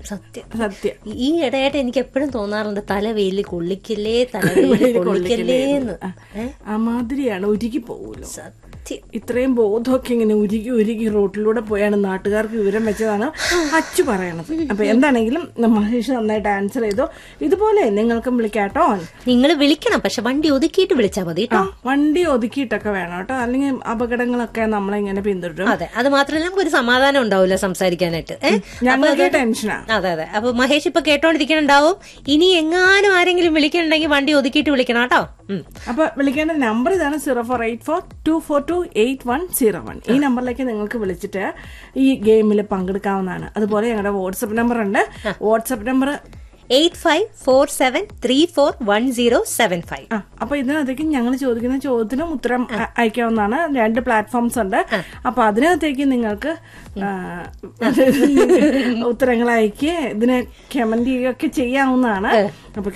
സത്യം സത്യം ഈ ഇടയായിട്ട് എനിക്ക് എപ്പോഴും തോന്നാറുണ്ട് തല വെയില് കൊള്ളിക്കല്ലേ തല വെയില് കൊള്ളിക്കല്ലേ എന്ന് ഏ? ആ മാതിരിയാണ് ഉരുകി പോകൂലോ സത്യം ഇത്രയും ബോധമൊക്കെ ഇങ്ങനെ ഉരുകി ഉരുകി റോട്ടിലൂടെ പോയാണ് നാട്ടുകാർക്ക് വിവരം വെച്ചതാണ് അച്ചു പറയണത് അപ്പൊ എന്താണെങ്കിലും മഹേഷ് നന്നായിട്ട് ആൻസർ ചെയ്തു ഇതുപോലെ നിങ്ങൾക്കും വിളിക്കാട്ടോ നിങ്ങൾ വിളിക്കണം പക്ഷെ വണ്ടി ഒതുക്കിയിട്ട് വിളിച്ചാൽ മതി ആ കേട്ടോ വണ്ടി ഒതുക്കിയിട്ടൊക്കെ വേണം കേട്ടോ അല്ലെങ്കിൽ അപകടങ്ങളൊക്കെ നമ്മളെ ഇങ്ങനെ പിന്തുടരും അതെ അത് മാത്രമല്ല നമുക്ക് ഒരു സമാധാനം ഉണ്ടാവില്ല സംസാരിക്കാനായിട്ട് ഏ? ഞങ്ങൾക്ക് ടെൻഷനാ അതെ അതെ അപ്പൊ മഹേഷ് ഇപ്പൊ കേട്ടോണ്ടിരിക്കണുണ്ടാവും ഇനി എങ്ങാനും ആരെങ്കിലും വിളിക്കണമെങ്കിൽ വണ്ടി ഒതുക്കിയിട്ട് വിളിക്കണം കേട്ടോ ഉം. അപ്പൊ വിളിക്കേണ്ട നമ്പർ ഇതാണ് zero four eight four two four two eight one zero one ഈ നമ്പറിലേക്ക് നിങ്ങൾക്ക് വിളിച്ചിട്ട് ഈ ഗെയിമിൽ പങ്കെടുക്കാവുന്നതാണ് അതുപോലെ ഞങ്ങളുടെ വാട്സപ്പ് നമ്പർ ഉണ്ട് WhatsApp number eight five four seven three four one zero seven five ആ അപ്പൊ ഇതിനകത്തേക്ക് ഞങ്ങൾ ചോദിക്കുന്ന ചോദ്യത്തിനും ഉത്തരം അ- അയക്കാവുന്നതാണ് രണ്ട് പ്ലാറ്റ്ഫോംസ് ഉണ്ട് അപ്പൊ അതിനകത്തേക്ക് നിങ്ങൾക്ക് ആ, ഉത്തരങ്ങൾ അയക്കുക ഇതിനെ കമന്റ് ചെയ്യുകയൊക്കെ ചെയ്യാവുന്നതാണ് അപ്പൊ